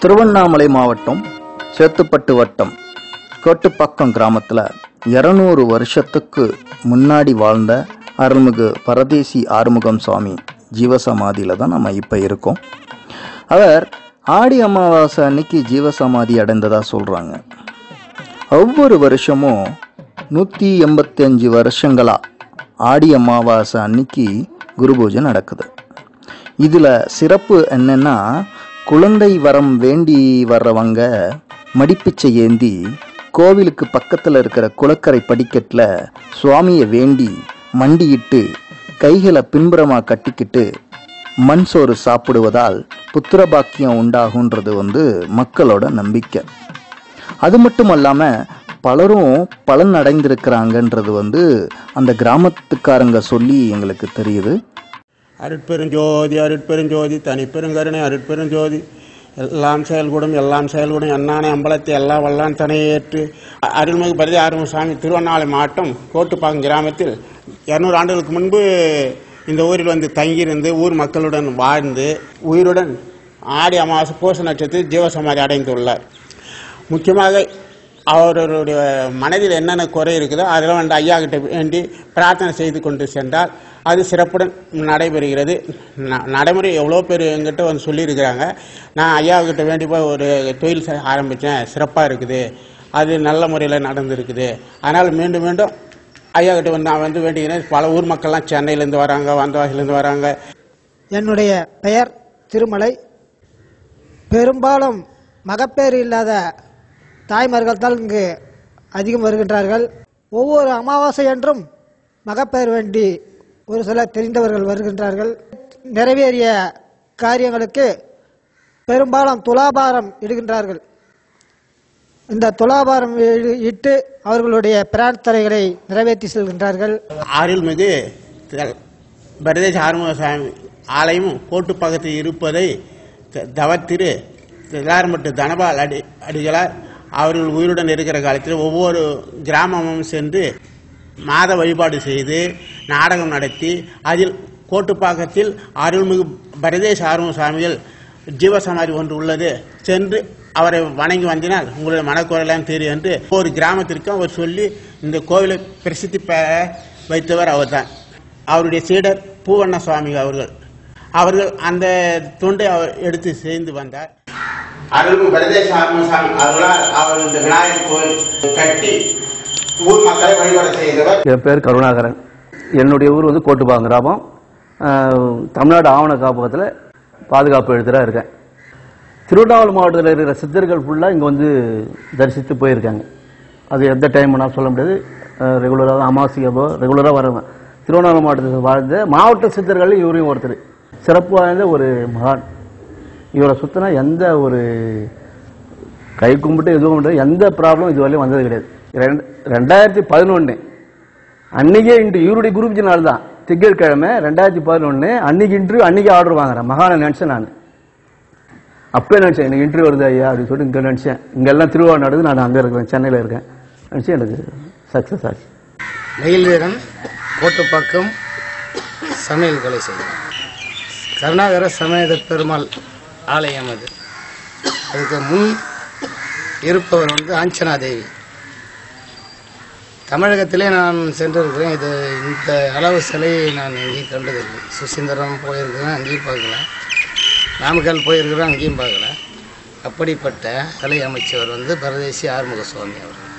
திருவண்ணாமலை மாவட்டம் சேத்துப்பட்டு வட்டம் கோட்டுப்பாக்கம் கிராமத்தில் இரநூறு வருஷத்துக்கு முன்னாடி வாழ்ந்த அருள்மிகு பரதேசி ஆறுமுகம் சுவாமி ஜீவசமாதியில் தான் நம்ம இப்போ இருக்கோம் அவர் ஆடி அமாவாசை அன்னைக்கு ஜீவசமாதி அடைந்ததா சொல்கிறாங்க ஒவ்வொரு வருஷமும் நூற்றி எண்பத்தஞ்சு வருஷங்களா ஆடி அமாவாசை அன்னைக்கு குரு பூஜை நடக்குது இதில் சிறப்பு என்னன்னா குழந்தை வரம் வேண்டி வர்றவங்க மடிப்பிச்சை ஏந்தி கோவிலுக்கு பக்கத்தில் இருக்கிற குளக்கரை படிக்கட்டில் சுவாமியை வேண்டி மண்டியிட்டு கைகளை பின்புறமாக கட்டிக்கிட்டு மண் சோறு சாப்பிடுவதால் புத்திர பாக்கியம் உண்டாகுன்றது வந்து மக்களோட நம்பிக்கை அது மட்டும் அல்லாமல் பலரும் பலன் அடைந்திருக்கிறாங்கன்றது வந்து அந்த கிராமத்துக்காரங்க சொல்லி எங்களுக்கு தெரியுது அருட்பெருஞ்சோதி அருட்பெருஞ்சோதி தனிப்பெருங்கருணை அருட்பெருஞ்சோதி எல்லாம் செயல்கூடும் எல்லாம் செயல்கூடும் என்னானே அம்பலத்தை எல்லாம் வல்லான் தனையேற்று அருள்மிகு பரதி ஆறுமுக சாமி திருவண்ணாமலை மாவட்டம் கோட்டுப்பாக்கம் கிராமத்தில் இரநூறு ஆண்டுகளுக்கு முன்பு இந்த ஊரில் வந்து தங்கியிருந்து ஊர் மக்களுடன் வாழ்ந்து உயிருடன் ஆடி அமாவாசை பூச நட்சத்திரத்தில் ஜீவசமாதி அடைந்துள்ளார் முக்கியமாக அவர்களுடைய மனதில் என்னென்ன குறை இருக்குதோ அதெல்லாம் வந்து ஐயா கிட்ட வேண்டி பிரார்த்தனை செய்து கொண்டு சென்றால் அது சிறப்புடன் நடைபெறுகிறது ந- நடைமுறை எவ்வளோ பேர் எங்கிட்ட வந்து சொல்லியிருக்கிறாங்க நான் ஐயா கிட்ட வேண்டி போய் ஒரு தொழில் செய்ய ஆரம்பித்தேன் சிறப்பாக இருக்குது அது நல்ல முறையில் நடந்திருக்குது அதனால் மீண்டும் மீண்டும் ஐயா கிட்ட வந்து நான் வந்து வேண்டிக்கிறேன் பல ஊர் மக்கள்லாம் சென்னையிலேருந்து வராங்க வந்தவாசிலேருந்து வராங்க என்னுடைய பெயர் திருமலை பெரும்பாலும் மகப்பேறு இல்லாத தாய்மார்கள் தான் இங்கு அதிகம் வருகின்றார்கள் ஒவ்வொரு அமாவாசை என்றும் மகப்பேறு வேண்டி ஒரு சிலர் தெரிந்தவர்கள் வருகின்றார்கள் நிறைவேறிய காரியங்களுக்கு பெரும்பாலும் துலாபாரம் இடுகின்றார்கள் இந்த துலாபாரம் இ- இட்டு அவர்களுடைய பிரார்த்தனைகளை நிறைவேற்றி செல்கின்றார்கள் அருள்மிகு திரு- பரதேச ஆறுமுகசாமி ஆலயமும் கோட்டுப்பக்கத்தில் இருப்பதை த- தவத்திரு திலார்மட்டு தனபால் அடி அடிகளார் அவர்கள் உயிருடன் இருக்கிற காலத்தில் ஒவ்வொரு கிராமமும் சென்று மாத வழிபாடு செய்து நாடகம் நடத்தி அதில் கோட்டுப்பாக்கத்தில் அருள்மிகு பரதேச ஆறுமுகசாமிகள் ஜீவசமாதி ஒன்று உள்ளது சென்று அவரை வணங்கி வந்தினால் உங்களுடைய மனக்குறையெல்லாம் தெரியும் என்று ஒரு கிராமத்திற்கும் அவர் சொல்லி இந்த கோவிலை பிரசித்தி பெற வைத்தவர் அவர்தான் அவருடைய சீடர் பூவண்ண சுவாமி அவர்கள் அவர்கள் அந்த தொண்டை அவர் எடுத்து செய்து வந்தார் அருள்மிகு பரதேச ஆறுமுகசாமி அவர்களால் அவர் இந்த விநாயகர் கோவில் கட்டி ஊர் மக்களை வழிபாடு செய்தவர் என் பேர் கருணாகரன் என்னுடைய ஊர் வந்து கோட்டுப்பாக்கம் கிராமம் ஆஹ், தமிழ்நாடு ஆவண காப்பகத்தில் பாதுகாப்பு எழுத்தராக இருக்கேன் திருவண்ணாமலை மாவட்டத்தில் இருக்கிற சித்தர்கள் ஃபுல்லாக இங்கே வந்து தரிசித்து போயிருக்காங்க அது எந்த டைம் நான் சொல்ல முடியாது ரெகுலராக அமாவாசைக்கப்போ ரெகுலராக வரவங்க திருவண்ணாமலை மாவட்டத்தில் வாழ்ந்த மாவட்ட சித்தர்கள் இவரையும் ஒருத்தர் சிறப்பு வாய்ந்த ஒரு மகான் இவரை சுற்றினா எந்த ஒரு கை கும்பிட்டு எதுவும் கும்பிட்டு எந்த ப்ராப்ளம் இதுவரையும் வந்தது கிடையாது ரெண்டு- ரெண்டாயிரத்தி பதினொன்று அன்னைக்கே இன்று இவருடைய குரூப் நாள் தான் திங்கட்கிழமை ரெண்டாயிரத்தி பதினொன்று அன்னைக்கு இன்டர்வியூ அன்னைக்கு ஆர்டர் வாங்குறேன் மகானை நினச்சேன் நான் அப்பவே நினச்சேன் எனக்கு இன்டர்வியூ வருது ஐயா அப்படின்னு சொல்லிட்டு இங்கே நினச்சேன் இங்கெல்லாம் திருவிழா நடக்குது நான் அங்கே இருக்கிறேன் சென்னையில் இருக்கேன் நினச்சி எனக்கு சக்ஸஸ் ஆச்சு மயில் வீரன் கோட்டுப்பாக்கம் சமையல் கொலை செய்தார் கருணாகர சமேத பெருமாள் ஆலயம் அது அதுக்கு முன் இருப்பவர் வந்து ஆஞ்சனா தேவி தமிழகத்திலே நான் சென்றிருக்கிறேன் இது இந்த அளவு சிலையை நான் எங்கேயும் கண்டதில்லை சுசீந்திரம் போயிருக்கிறேன் அங்கேயும் பார்க்கல நாமக்கல் போயிருக்கிறேன் அங்கேயும் பார்க்கல அப்படிப்பட்ட கலை அமைச்சவர் வந்து பரதேசி ஆறுமுக சுவாமி அவர்கள்